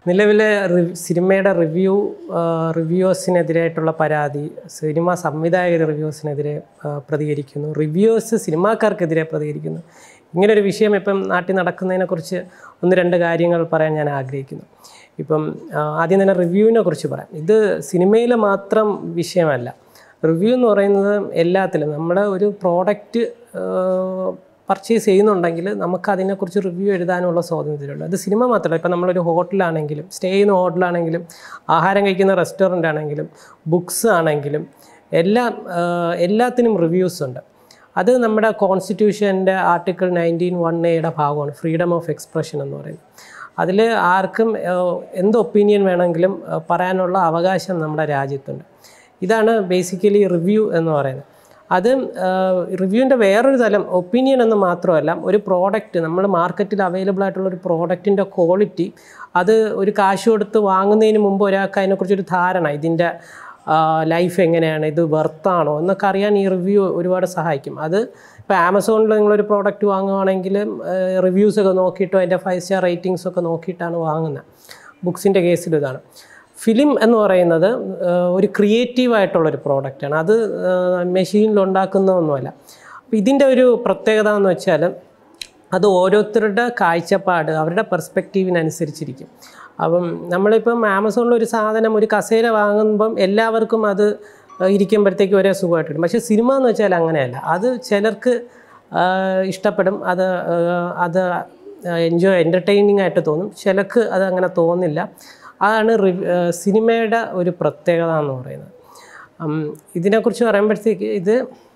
നിലവിലെ റി- സിനിമയുടെ റിവ്യൂ റിവ്യൂസിനെതിരായിട്ടുള്ള പരാതി സിനിമ സംവിധായകർ റിവ്യൂസിനെതിരെ ആ, പ്രതികരിക്കുന്നു റിവ്യൂസ് സിനിമാക്കാർക്കെതിരെ പ്രതികരിക്കുന്നു ഇങ്ങനൊരു വിഷയം ഇപ്പം നാട്ടിൽ നടക്കുന്നതിനെക്കുറിച്ച് ഒന്ന് രണ്ട് കാര്യങ്ങൾ പറയാൻ ഞാൻ ആഗ്രഹിക്കുന്നു ഇപ്പം ആ, ആദ്യം തന്നെ റിവ്യൂവിനെ കുറിച്ച് പറയാം ഇത് സിനിമയിൽ മാത്രം വിഷയമല്ല റിവ്യൂ എന്ന് പറയുന്നത് എല്ലാത്തിലും നമ്മുടെ ഒരു പ്രോഡക്റ്റ് പർച്ചേസ് ചെയ്യുന്നുണ്ടെങ്കിൽ നമുക്ക് അതിനെക്കുറിച്ച് റിവ്യൂ എഴുതാനുള്ള സ്വാതന്ത്ര്യമുണ്ട് അത് സിനിമ മാത്രമല്ല ഇപ്പം നമ്മളൊരു ഹോട്ടലാണെങ്കിലും സ്റ്റേ ചെയ്യുന്ന ഹോട്ടലാണെങ്കിലും ആഹാരം കഴിക്കുന്ന റെസ്റ്റോറൻ്റ് ആണെങ്കിലും ബുക്സ് ആണെങ്കിലും എല്ലാം ആ, എല്ലാത്തിനും റിവ്യൂസ് ഉണ്ട് അത് നമ്മുടെ കോൺസ്റ്റിറ്റ്യൂഷൻ്റെ ആർട്ടിക്കിൾ നയൻറ്റീൻ വൺ എയുടെ ഭാഗമാണ് ഫ്രീഡം ഓഫ് എക്സ്പ്രഷൻ എന്ന് പറയുന്നത് അതിൽ ആർക്കും ഏഹ്, എന്ത് ഒപ്പീനിയൻ വേണമെങ്കിലും ഏഹ്, പറയാനുള്ള അവകാശം നമ്മുടെ രാജ്യത്തുണ്ട് ഇതാണ് ബേസിക്കലി റിവ്യൂ എന്ന് പറയുന്നത് അത് റിവ്യൂവിൻ്റെ വേറൊരു തലം ഒപ്പീനിയൻ എന്ന് മാത്രമല്ല ഒരു പ്രോഡക്റ്റ് നമ്മൾ മാർക്കറ്റിൽ അവൈലബിൾ ആയിട്ടുള്ള ഒരു പ്രോഡക്റ്റിൻ്റെ ക്വാളിറ്റി അത് ഒരു കാശ് കൊടുത്ത് വാങ്ങുന്നതിന് മുമ്പ് ഒരാൾക്ക് അതിനെക്കുറിച്ചൊരു ധാരണ ഇതിൻ്റെ ലൈഫ് എങ്ങനെയാണ് ഇത് വെർത്താണോ എന്നൊക്കെ അറിയാൻ ഈ റിവ്യൂ ഒരുപാട് സഹായിക്കും അത് ഇപ്പോൾ ആമസോണിൽ നിങ്ങളൊരു പ്രോഡക്റ്റ് വാങ്ങുവാണെങ്കിൽ റിവ്യൂസ് ഒക്കെ നോക്കിയിട്ടോ അതിൻ്റെ ഫൈവ് സ്റ്റാർ റേറ്റിംഗ്സ് ഒക്കെ നോക്കിയിട്ടാണ് വാങ്ങുന്നത് ബുക്സിൻ്റെ കേസിൽ ഇതാണ് ഫിലിം എന്ന് പറയുന്നത് ആ, ഒരു ക്രിയേറ്റീവ് ആയിട്ടുള്ളൊരു പ്രോഡക്റ്റാണ് അത് മെഷീനിൽ ഉണ്ടാക്കുന്നതൊന്നുമല്ല അപ്പോൾ ഇതിൻ്റെ ഒരു പ്രത്യേകത എന്ന് വെച്ചാൽ അത് ഓരോരുത്തരുടെ കാഴ്ചപ്പാട് അവരുടെ പെർസ്പെക്റ്റീവിനനുസരിച്ചിരിക്കും അപ്പം നമ്മളിപ്പം ആമസോണിൽ ഒരു സാധനം ഒരു കസേര വാങ്ങുമ്പം എല്ലാവർക്കും അത് ഇരിക്കുമ്പോഴത്തേക്ക് ഒരേ സുഖമായിട്ട് കിട്ടും പക്ഷേ സിനിമ എന്ന് വെച്ചാൽ അങ്ങനെയല്ല അത് ചിലർക്ക് ആ, ഇഷ്ടപ്പെടും അത് ആ, അത് എൻജോയ് എൻ്റർടൈനിങ് ആയിട്ട് തോന്നും ചിലർക്ക് അത് അങ്ങനെ തോന്നില്ല അതാണ് റിവ് സിനിമയുടെ ഒരു പ്രത്യേകത എന്ന് പറയുന്നത് ഉം, ഇതിനെക്കുറിച്ച് പറയുമ്പോഴത്തേക്ക് ഇത്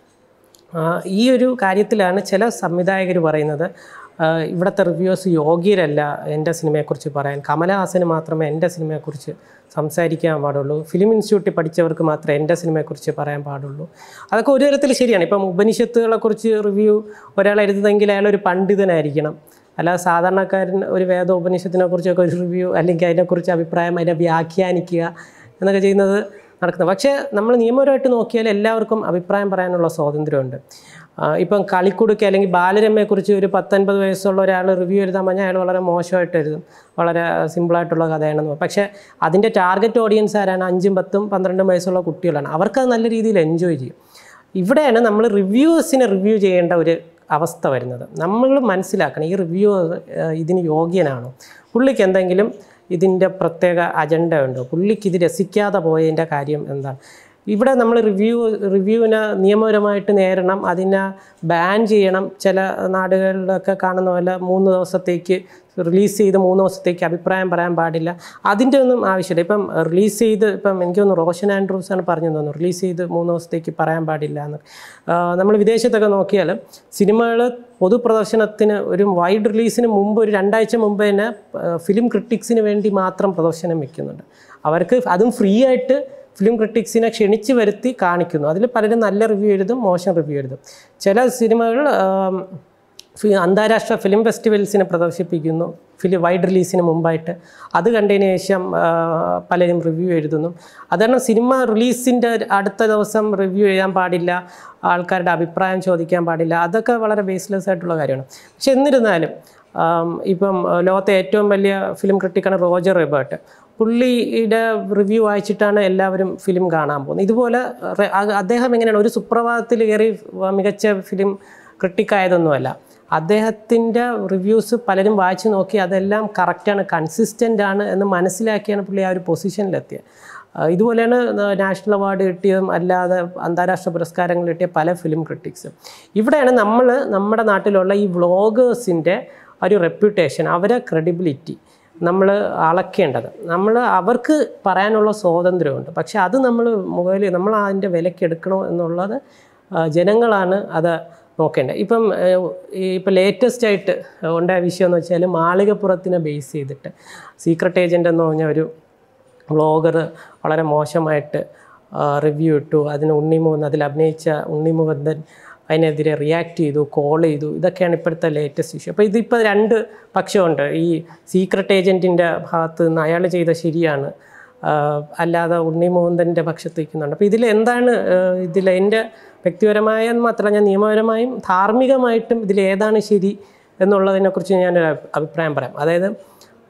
ആ, ഈ ഒരു കാര്യത്തിലാണ് ചില സംവിധായകർ പറയുന്നത് ആ, ഇവിടുത്തെ റിവ്യൂസ് യോഗ്യരല്ല എൻ്റെ സിനിമയെക്കുറിച്ച് പറയാൻ കമലഹാസന് മാത്രമേ എൻ്റെ സിനിമയെക്കുറിച്ച് സംസാരിക്കാൻ പാടുള്ളൂ ഫിലിം ഇൻസ്റ്റിറ്റ്യൂട്ടിൽ പഠിച്ചവർക്ക് മാത്രമേ എൻ്റെ സിനിമയെക്കുറിച്ച് പറയാൻ പാടുള്ളൂ അതൊക്കെ ഒരു തരത്തിൽ ശരിയാണ് ഇപ്പം ഉപനിഷത്തുകളെക്കുറിച്ച് റിവ്യൂ ഒരാൾ എഴുതുന്നെങ്കിൽ അയാൾ ഒരു പണ്ഡിതനായിരിക്കണം അല്ലാതെ സാധാരണക്കാരൻ ഒരു വേദ ഉപനിഷത്തിനെ കുറിച്ചൊക്കെ ഒരു റിവ്യൂ അല്ലെങ്കിൽ അതിനെക്കുറിച്ച് അഭിപ്രായം അതിനെ വ്യാഖ്യാനിക്കുക എന്നൊക്കെ ചെയ്യുന്നത് നടക്കുന്നത് പക്ഷേ നമ്മൾ നിയമപരമായിട്ട് നോക്കിയാൽ എല്ലാവർക്കും അഭിപ്രായം പറയാനുള്ള സ്വാതന്ത്ര്യമുണ്ട് ആ, ഇപ്പം കളിക്കുടുക്ക അല്ലെങ്കിൽ ബാലരമയെക്കുറിച്ച് ഒരു പത്തൊൻപത് വയസ്സുള്ള ഒരാൾ റിവ്യൂ എഴുതാൻ പറഞ്ഞാൽ അയാൾ വളരെ മോശമായിട്ട് എഴുതും വളരെ സിമ്പിളായിട്ടുള്ള കഥയാണെന്ന് പറയും പക്ഷേ അതിൻ്റെ ടാർഗറ്റ് ഓഡിയൻസ് ആരാണ് അഞ്ചും പത്തും പന്ത്രണ്ടും വയസ്സുള്ള കുട്ടികളാണ് അവർക്കത് നല്ല രീതിയിൽ എൻജോയ് ചെയ്യും ഇവിടെയാണ് നമ്മൾ റിവ്യൂസിനെ റിവ്യൂ ചെയ്യേണ്ട ഒരു അവസ്ഥ വരുന്നത് നമ്മൾ മനസ്സിലാക്കണം ഈ റിവ്യൂ ഇതിന് യോഗ്യനാണോ പുള്ളിക്ക് എന്തെങ്കിലും ഇതിൻ്റെ പ്രത്യേക അജണ്ട ഉണ്ടോ പുള്ളിക്ക് ഇത് രസിക്കാതെ പോയതിൻ്റെ കാര്യം എന്താണ് ഇവിടെ നമ്മൾ റിവ്യൂ റിവ്യൂവിനെ നിയമപരമായിട്ട് നേരിടണം അതിനെ ബാൻ ചെയ്യണം ചില നാടുകളിലൊക്കെ കാണുന്ന പോലെ മൂന്ന് ദിവസത്തേക്ക് റിലീസ് ചെയ്ത് മൂന്ന് ദിവസത്തേക്ക് അഭിപ്രായം പറയാൻ പാടില്ല അതിൻ്റെ ഒന്നും ആവശ്യമില്ല ഇപ്പം റിലീസ് ചെയ്ത് ഇപ്പം എനിക്ക് തോന്നുന്നു റോഷൻ ആൻഡ്രൂസ് ആണ് പറഞ്ഞു തോന്നുന്നു റിലീസ് ചെയ്ത് മൂന്ന് ദിവസത്തേക്ക് പറയാൻ പാടില്ല എന്ന് നമ്മൾ വിദേശത്തൊക്കെ നോക്കിയാൽ സിനിമകൾ പൊതുപ്രദർശനത്തിന് ഒരു വൈഡ് റിലീസിന് മുമ്പ് ഒരു രണ്ടാഴ്ച മുമ്പ് തന്നെ ഫിലിം ക്രിട്ടിക്സിന് വേണ്ടി മാത്രം പ്രദർശനം വെക്കുന്നുണ്ട് അവർക്ക് അതും ഫ്രീ ആയിട്ട് ഫിലിം ക്രിട്ടിക്സിനെ ക്ഷണിച്ച് വരുത്തി കാണിക്കുന്നു അതിൽ പലരും നല്ല റിവ്യൂ എഴുതും മോശം റിവ്യൂ എഴുതും ചില സിനിമകൾ ആം, ഫി- അന്താരാഷ്ട്ര ഫിലിം ഫെസ്റ്റിവൽസിന് പ്രദർശിപ്പിക്കുന്നു ഫിലിം വൈഡ് റിലീസിന് മുമ്പായിട്ട് അത് കണ്ടതിന് ശേഷം ആ, പലരും റിവ്യൂ എഴുതുന്നു അതാണ് സിനിമ റിലീസിൻ്റെ അടുത്ത ദിവസം റിവ്യൂ ചെയ്യാൻ പാടില്ല ആൾക്കാരുടെ അഭിപ്രായം ചോദിക്കാൻ പാടില്ല അതൊക്കെ വളരെ ബേസ്ലെസ് ആയിട്ടുള്ള കാര്യമാണ് പക്ഷെ എന്നിരുന്നാലും ആം, ഇപ്പം ആ, ലോകത്തെ ഏറ്റവും വലിയ ഫിലിം ക്രിട്ടിക്കാണ് റോജർ റിബർട്ട് പുള്ളിയുടെ റിവ്യൂ വായിച്ചിട്ടാണ് എല്ലാവരും ഫിലിം കാണാൻ പോകുന്നത് ഇതുപോലെ റെ- അ- അദ്ദേഹം എങ്ങനെയാണ് ഒരു സുപ്രഭാതത്തിൽ കയറി മികച്ച ഫിലിം ക്രിട്ടിക്കായതൊന്നുമല്ല അദ്ദേഹത്തിൻ്റെ റിവ്യൂസ് പലരും വായിച്ചു നോക്കി അതെല്ലാം കറക്റ്റാണ് കൺസിസ്റ്റൻ്റ് ആണ് എന്ന് മനസ്സിലാക്കിയാണ് പുള്ളി ആ ഒരു പൊസിഷനിലെത്തിയത് ആ, ഇതുപോലെയാണ് നാഷണൽ അവാർഡ് കിട്ടിയതും അല്ലാതെ അന്താരാഷ്ട്ര പുരസ്കാരങ്ങൾ കിട്ടിയ പല ഫിലിം ക്രിട്ടിക്സും ഇവിടെയാണ് നമ്മൾ നമ്മുടെ നാട്ടിലുള്ള ഈ വ്ളോഗേഴ്സിൻ്റെ ഒരു റെപ്യൂട്ടേഷൻ അവരെ ക്രെഡിബിലിറ്റി നമ്മൾ അളക്കേണ്ടത് നമ്മൾ അവർക്ക് പറയാനുള്ള സ്വാതന്ത്ര്യമുണ്ട് പക്ഷെ അത് നമ്മൾ മുകളിൽ നമ്മൾ അതിൻ്റെ വിലയ്ക്ക് എടുക്കണോ എന്നുള്ളത് ആ, ജനങ്ങളാണ് അത് നോക്കേണ്ടത് ഇപ്പം ഏഹ്, ഈ ഇപ്പം ലേറ്റസ്റ്റ് ആയിട്ട് ഉണ്ടായ വിഷയം എന്ന് വെച്ചാൽ മാളികപ്പുറത്തിനെ ബേസ് ചെയ്തിട്ട് സീക്രട്ട് ഏജൻ്റ് എന്ന് പറഞ്ഞ ഒരു വ്ളോഗർ വളരെ മോശമായിട്ട് റിവ്യൂ ഇട്ടു അതിന് ഉണ്ണിമുഖൻ അതിൽ അഭിനയിച്ച ഉണ്ണിമുഖന്ദൻ അതിനെതിരെ റിയാക്ട് ചെയ്തു കോൾ ചെയ്തു ഇതൊക്കെയാണ് ഇപ്പോഴത്തെ ലേറ്റസ്റ്റ് ഇഷ്യൂ അപ്പോൾ ഇതിപ്പോൾ രണ്ട് പക്ഷമുണ്ട് ഈ സീക്രട്ട് ഏജൻറ്റിൻ്റെ ഭാഗത്ത് നിന്ന് അയാൾ ചെയ്ത ശരിയാണ് ആഹ് അല്ലാതെ ഉണ്ണിമുകുന്ദൻ്റെ പക്ഷത്ത് നിൽക്കുന്നുണ്ട് അപ്പോൾ ഇതിൽ എന്താണ് ഇതിൽ എൻ്റെ വ്യക്തിപരമായ എന്ന് മാത്രമല്ല ഞാൻ നിയമപരമായും ധാർമ്മികമായിട്ടും ഇതിൽ ഏതാണ് ശരി എന്നുള്ളതിനെക്കുറിച്ച് ഞാനൊരു അഭി- അഭിപ്രായം പറയാം അതായത്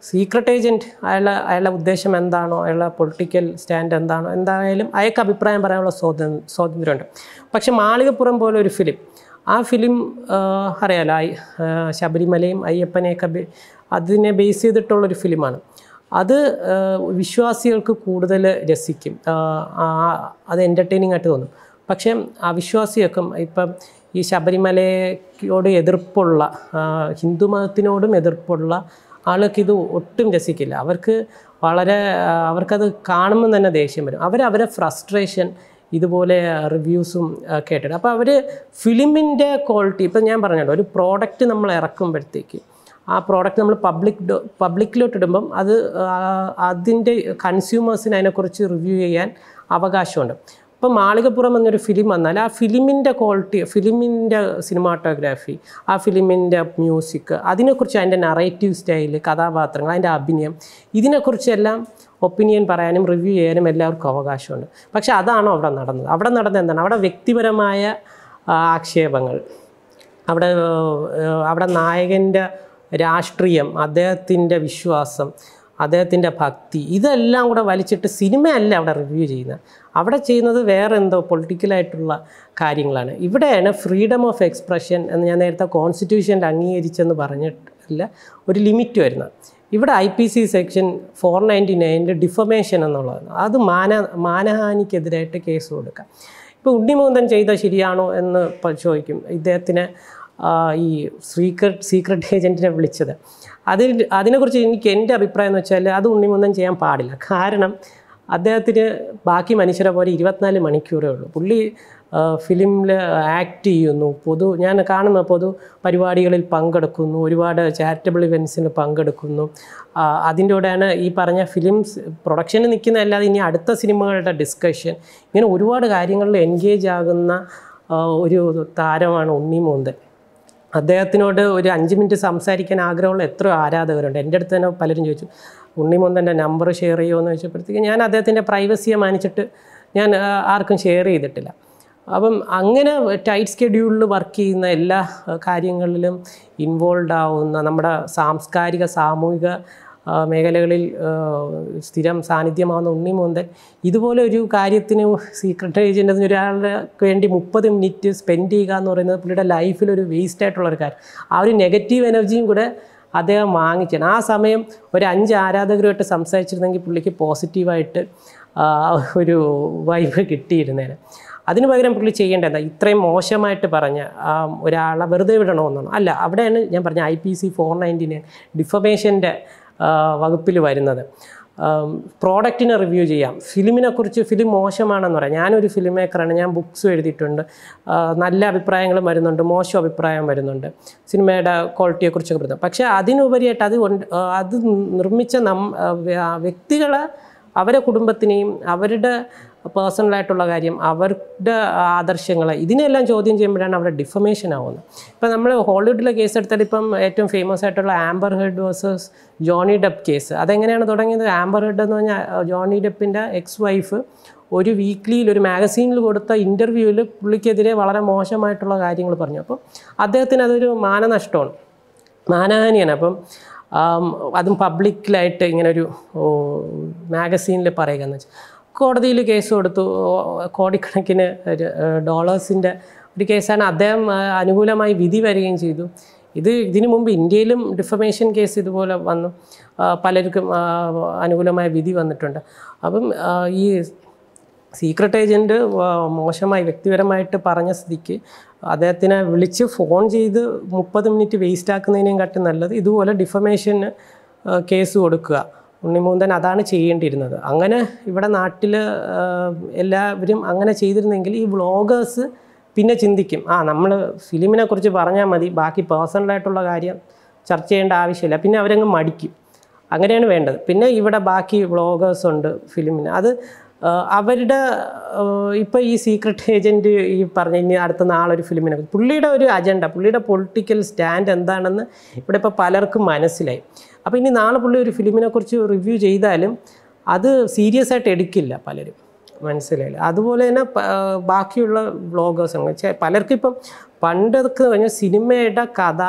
സീക്രട്ട് ഏജൻറ്റ് അയാളെ അയാളുടെ ഉദ്ദേശം എന്താണോ അയാളുടെ പൊളിറ്റിക്കൽ സ്റ്റാൻഡ് എന്താണോ എന്തായാലും അയാൾക്ക് അഭിപ്രായം പറയാനുള്ള സ്വാതന്ത്ര്യം സ്വാതന്ത്ര്യമുണ്ട് പക്ഷെ മാളികപ്പുറം പോലെ ഒരു ഫിലിം ആ ഫിലിം അറിയാലോ ഐ- ആ, ശബരിമലയും അയ്യപ്പനെയൊക്കെ ബേ- അതിനെ ബേസ് ചെയ്തിട്ടുള്ളൊരു ഫിലിമാണ് അത് ആ, വിശ്വാസികൾക്ക് കൂടുതൽ രസിക്കും ആ, ആ, അത് എൻ്റർടൈനിങ് ആയിട്ട് തോന്നും പക്ഷേ അവിശ്വാസിയൊക്കെ ഇപ്പം ഈ ശബരിമലയോട് എതിർപ്പുള്ള ആ, ഹിന്ദു മതത്തിനോടും എതിർപ്പുള്ള ആൾക്ക് ഇത് ഒട്ടും രസിക്കില്ല അവർക്ക് വളരെ ആ, അവർക്കത് കാണുമ്പോൾ തന്നെ ദേഷ്യം വരും അവർ അവരെ ഫ്രസ്ട്രേഷൻ ഇതുപോലെ റിവ്യൂസും കേട്ടിട്ട് അപ്പോൾ അവർ ഫിലിമിൻ്റെ ക്വാളിറ്റി ഇപ്പം ഞാൻ പറഞ്ഞല്ലോ ഒരു പ്രോഡക്റ്റ് നമ്മൾ ഇറക്കുമ്പോഴത്തേക്ക് ആ പ്രോഡക്റ്റ് നമ്മൾ പബ്ലിക് പബ്ലിക്കിലോട്ട് ഇടുമ്പം അത് ആ, അതിൻ്റെ കൺസ്യൂമേഴ്സിന് അതിനെക്കുറിച്ച് റിവ്യൂ ചെയ്യാൻ അവകാശമുണ്ട് ഇപ്പം മാളികപ്പുറം എന്നൊരു ഫിലിം വന്നാൽ ആ ഫിലിമിൻ്റെ ക്വാളിറ്റി ഫിലിമിൻ്റെ സിനിമാട്ടോഗ്രാഫി ആ ഫിലിമിൻ്റെ മ്യൂസിക് അതിനെക്കുറിച്ച് അതിൻ്റെ നറേറ്റീവ് സ്റ്റൈല് കഥാപാത്രങ്ങൾ അതിൻ്റെ അഭിനയം ഇതിനെക്കുറിച്ചെല്ലാം ഒപ്പീനിയൻ പറയാനും റിവ്യൂ ചെയ്യാനും എല്ലാവർക്കും അവകാശമുണ്ട് പക്ഷേ അതാണോ അവിടെ നടന്നത് അവിടെ നടന്നത് എന്താണ് അവിടെ വ്യക്തിപരമായ ആ, ആക്ഷേപങ്ങൾ അവിടെ ഏഹ്, അവിടെ നായകൻ്റെ രാഷ്ട്രീയം അദ്ദേഹത്തിൻ്റെ വിശ്വാസം അദ്ദേഹത്തിൻ്റെ ഭക്തി ഇതെല്ലാം കൂടെ വലിച്ചിട്ട് സിനിമയല്ല അവിടെ റിവ്യൂ ചെയ്യുന്നത് അവിടെ ചെയ്യുന്നത് വേറെ എന്തോ പൊളിറ്റിക്കലായിട്ടുള്ള കാര്യങ്ങളാണ് ഇവിടെയാണ് ഫ്രീഡം ഓഫ് എക്സ്പ്രഷൻ എന്ന് ഞാൻ നേരത്തെ കോൺസ്റ്റിറ്റ്യൂഷനിൽ അംഗീകരിച്ചെന്ന് പറഞ്ഞിട്ടില്ല ഒരു ലിമിറ്റ് വരുന്നത് ഇവിടെ I P C section four ninety നയനിൽ ഡിഫമേഷൻ എന്നുള്ളതാണ് അത് മാന മാനഹാനിക്കെതിരായിട്ട് കേസ് കൊടുക്കാം ഇപ്പോൾ ഉണ്ണിമൂന്തൻ ചെയ്ത ശരിയാണോ എന്ന് പ- ചോദിക്കും ഇദ്ദേഹത്തിന് ആ, ഈ സീക്രട്ട് സീക്രട്ട് ഏജൻറ്റിനെ വിളിച്ചത് അതിൽ അതിനെക്കുറിച്ച് എനിക്ക് എൻ്റെ അഭിപ്രായം എന്ന് വെച്ചാൽ അത് ഉണ്ണിമൂന്തൻ ചെയ്യാൻ പാടില്ല കാരണം അദ്ദേഹത്തിന് ബാക്കി മനുഷ്യരെ പോലെ ഇരുപത്തിനാല് മണിക്കൂറേ ഉള്ളൂ പുള്ളി ഫിലിമിൽ ആക്ട് ചെയ്യുന്നു പൊതു ഞാൻ കാണുന്ന പൊതു പരിപാടികളിൽ പങ്കെടുക്കുന്നു ഒരുപാട് ചാരിറ്റബിൾ ഇവൻസിന് പങ്കെടുക്കുന്നു ആ, അതിൻ്റെ കൂടെയാണ് ഈ പറഞ്ഞ ഫിലിംസ് പ്രൊഡക്ഷന് നിൽക്കുന്ന അല്ലാതെ ഇനി അടുത്ത സിനിമകളുടെ ഡിസ്കഷൻ ഇങ്ങനെ ഒരുപാട് കാര്യങ്ങളിൽ എൻഗേജ് ആകുന്ന ആ, ഒരു താരമാണ് ഉണ്ണി മോന്തൻ അദ്ദേഹത്തിനോട് ഒരു അഞ്ച് മിനിറ്റ് സംസാരിക്കാൻ ആഗ്രഹമുള്ള എത്രയോ ആരാധകരുണ്ട് എൻ്റെ അടുത്ത് തന്നെ പലരും ചോദിച്ചു ഉണ്ണിമൊന്തൻ്റെ നമ്പർ ഷെയർ ചെയ്യുമോ എന്ന് ചോദിച്ചപ്പോഴത്തേക്ക് ഞാൻ അദ്ദേഹത്തിൻ്റെ പ്രൈവസിയെ മാനിച്ചിട്ട് ഞാൻ ആ, ആർക്കും ഷെയർ ചെയ്തിട്ടില്ല അപ്പം അങ്ങനെ ടൈറ്റ് സ്കെഡ്യൂളിൽ വർക്ക് ചെയ്യുന്ന എല്ലാ ആ, കാര്യങ്ങളിലും ഇൻവോൾവ് ആവുന്ന നമ്മുടെ സാംസ്കാരിക സാമൂഹിക ആ, മേഖലകളിൽ ആ, സ്ഥിരം സാന്നിധ്യമാവുന്ന ഉണ്ണിമോന്തൻ ഇതുപോലെ ഒരു കാര്യത്തിന് സീക്രട്ട് ഏജൻ്റ് ഒരാളുടെ വേണ്ടി മുപ്പത് മിനിറ്റ് സ്പെൻഡ് ചെയ്യുക എന്ന് പറയുന്നത് പുള്ളിയുടെ ലൈഫിൽ ഒരു വേസ്റ്റ് ആയിട്ടുള്ള ഒരു കാര്യം ആ ഒരു നെഗറ്റീവ് എനർജിയും കൂടെ അദ്ദേഹം വാങ്ങിച്ചാണ് ആ സമയം ഒരു അഞ്ച് ആരാധകരുമായിട്ട് സംസാരിച്ചിരുന്നെങ്കിൽ പുള്ളിക്ക് പോസിറ്റീവായിട്ട് ആ, ഒരു വൈബ് കിട്ടിയിരുന്നേനെ അതിന് പകരം പുള്ളി ചെയ്യേണ്ടത് എന്താ ഇത്രയും മോശമായിട്ട് പറഞ്ഞ ആ, ഒരാളെ വെറുതെ വിടണമെന്നാണ് അല്ല അവിടെയാണ് ഞാൻ പറഞ്ഞ ഐ പി സി ഫോർ നയൻറ്റീന് ഡിഫമേഷൻ്റെ വകുപ്പിൽ വരുന്നത് പ്രോഡക്റ്റിനെ റിവ്യൂ ചെയ്യാം ഫിലിമിനെ കുറിച്ച് ഫിലിം മോശമാണെന്ന് പറയാം ഞാനൊരു ഫിലിം മേക്കറാണ് ഞാൻ ബുക്സ് എഴുതിയിട്ടുണ്ട് ആ, നല്ല അഭിപ്രായങ്ങളും വരുന്നുണ്ട് മോശം അഭിപ്രായം വരുന്നുണ്ട് സിനിമയുടെ ക്വാളിറ്റിയെക്കുറിച്ചൊക്കെ പറയുന്നത് പക്ഷേ അതിനുപരിയായിട്ട് അത് കൊണ്ട്- ആ, അത് നിർമ്മിച്ച നം ആ, വ്യ- ആ വ്യക്തികളെ അവരെ കുടുംബത്തിനെയും അവരുടെ പേഴ്സണലായിട്ടുള്ള കാര്യം അവരുടെ ആദർശങ്ങളെ ഇതിനെല്ലാം ചോദ്യം ചെയ്യുമ്പോഴാണ് അവിടെ ഡിഫമേഷൻ ആവുന്നത് ഇപ്പം നമ്മൾ ഹോളിവുഡിലെ കേസ് എടുത്താൽ ഇപ്പം ഏറ്റവും ഫേമസ് ആയിട്ടുള്ള Amber Heard versus Johnny Depp case അതെങ്ങനെയാണ് തുടങ്ങിയത് ആംബർ ഹെഡ് എന്ന് പറഞ്ഞാൽ ആ, ജോണി ഡെപ്പിൻ്റെ എക്സ് വൈഫ് ഒരു വീക്ക്ലിയിൽ ഒരു മാഗസീനിൽ കൊടുത്ത ഇൻ്റർവ്യൂവിൽ പുള്ളിക്കെതിരെ വളരെ മോശമായിട്ടുള്ള കാര്യങ്ങൾ പറഞ്ഞു അപ്പോൾ അദ്ദേഹത്തിന് അതൊരു മാനനഷ്ടമാണ് മാനഹാനിയാണ് അപ്പം ആം, അതും പബ്ലിക്കിലായിട്ട് ഇങ്ങനെ ഒരു മാഗസീനിൽ പറയുക എന്ന് വെച്ചാൽ കോടതിയിൽ കേസ് കൊടുത്തു ഓ, കോടിക്കണക്കിന് ഡോളേഴ്സിൻ്റെ ഒരു കേസാണ് അദ്ദേഹം ആ, അനുകൂലമായി വിധി വരികയും ചെയ്തു ഇത് ഇതിനു മുമ്പ് ഇന്ത്യയിലും ഡിഫമേഷൻ കേസ് ഇതുപോലെ വന്നു ആ, പലർക്കും ആ, അനുകൂലമായ വിധി വന്നിട്ടുണ്ട് അപ്പം ആ, ഈ സീക്രട്ട് ഏജൻറ്റ് മോശമായി വ്യക്തിപരമായിട്ട് പറഞ്ഞ സ്ഥിതിക്ക് അദ്ദേഹത്തിനെ വിളിച്ച് ഫോൺ ചെയ്ത് മുപ്പത് മിനിറ്റ് വേസ്റ്റ് ആക്കുന്നതിനേയും കാട്ടി നല്ലത് ഇതുപോലെ ഡിഫമേഷന് കേസ് കൊടുക്കുക ഉണ്ണിമൂന്തൻ അതാണ് ചെയ്യേണ്ടിയിരുന്നത് അങ്ങനെ ഇവിടെ നാട്ടിൽ എല്ലാവരും അങ്ങനെ ചെയ്തിരുന്നെങ്കിൽ ഈ വ്ളോഗേഴ്സ് പിന്നെ ചിന്തിക്കും ആ നമ്മൾ ഫിലിമിനെ കുറിച്ച് പറഞ്ഞാൽ മതി ബാക്കി പേഴ്സണലായിട്ടുള്ള കാര്യം ചർച്ച ചെയ്യേണ്ട ആവശ്യമില്ല പിന്നെ അവരങ്ങ് മടിക്കും അങ്ങനെയാണ് വേണ്ടത് പിന്നെ ഇവിടെ ബാക്കി വ്ളോഗേഴ്സ് ഉണ്ട് ഫിലിമിന് അത് ആ, അവരുടെ ഇപ്പോൾ ഈ സീക്രട്ട് ഏജൻറ്റ് ഈ പറഞ്ഞ ഇനി അടുത്ത നാളൊരു ഫിലിമിനെ കുറിച്ച് പുള്ളിയുടെ ഒരു അജണ്ട പുള്ളിയുടെ പൊളിറ്റിക്കൽ സ്റ്റാൻഡ് എന്താണെന്ന് ഇവിടെ ഇപ്പോൾ പലർക്കും മനസ്സിലായി അപ്പോൾ ഇനി നാളെ പുള്ളി ഒരു ഫിലിമിനെ കുറിച്ച് റിവ്യൂ ചെയ്താലും അത് സീരിയസ് ആയിട്ട് എടുക്കില്ല പലരും മനസ്സിലായില്ല അതുപോലെ തന്നെ പ- ആ, ബാക്കിയുള്ള വ്ളോഗേഴ്സ് പലർക്കും ഇപ്പം പണ്ടൊക്കെ പറഞ്ഞാൽ സിനിമയുടെ കഥ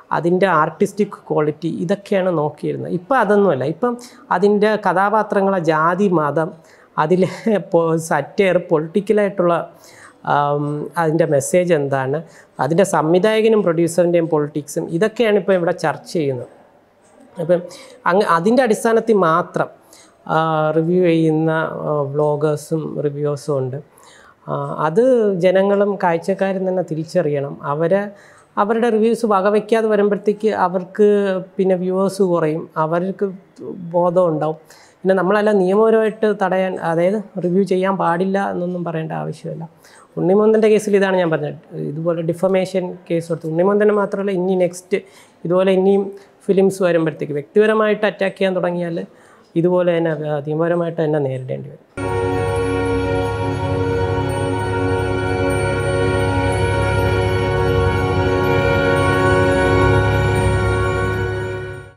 അതിൻ്റെ ആർട്ടിസ്റ്റിക് ക്വാളിറ്റി ഇതൊക്കെയാണ് നോക്കിയിരുന്നത് ഇപ്പം അതൊന്നുമല്ല ഇപ്പം അതിൻ്റെ കഥാപാത്രങ്ങളെ ജാതി മതം അതിലെ സറ്റയർ പൊളിറ്റിക്കലായിട്ടുള്ള അതിൻ്റെ മെസ്സേജ് എന്താണ് അതിൻ്റെ സംവിധായകനും പ്രൊഡ്യൂസറിൻ്റെയും പൊളിറ്റിക്സും ഇതൊക്കെയാണ് ഇപ്പോൾ ഇവിടെ ചർച്ച ചെയ്യുന്നത് അപ്പം അങ്ങ് അതിൻ്റെ അടിസ്ഥാനത്തിൽ മാത്രം റിവ്യൂ ചെയ്യുന്ന വ്ളോഗേഴ്സും റിവ്യൂസും ഉണ്ട് ആ, അത് ജനങ്ങളും കാഴ്ചക്കാരും തന്നെ തിരിച്ചറിയണം അവരെ അവരുടെ റിവ്യൂസ് വകവയ്ക്കാതെ വരുമ്പോഴത്തേക്ക് അവർക്ക് പിന്നെ വ്യൂവേഴ്സ് കുറയും അവർക്ക് ബോധം ഉണ്ടാവും പിന്നെ നമ്മളെല്ലാം നിയമപരമായിട്ട് തടയാൻ അതായത് റിവ്യൂ ചെയ്യാൻ പാടില്ല എന്നൊന്നും പറയേണ്ട ആവശ്യമില്ല ഉണ്ണിമോന്തൻ്റെ കേസിൽ ഇതാണ് ഞാൻ പറഞ്ഞത് ഇതുപോലെ ഡിഫമേഷൻ കേസ് കൊടുത്തു ഉണ്ണിമോന്തനെ മാത്രമല്ല ഇനി നെക്സ്റ്റ് ഇതുപോലെ ഇനിയും ഫിലിംസ് വരുമ്പോഴത്തേക്ക് വ്യക്തിപരമായിട്ട് അറ്റാക്ക് ചെയ്യാൻ തുടങ്ങിയാൽ ഇതുപോലെ തന്നെ നിയമപരമായിട്ട് തന്നെ നേരിടേണ്ടി വരും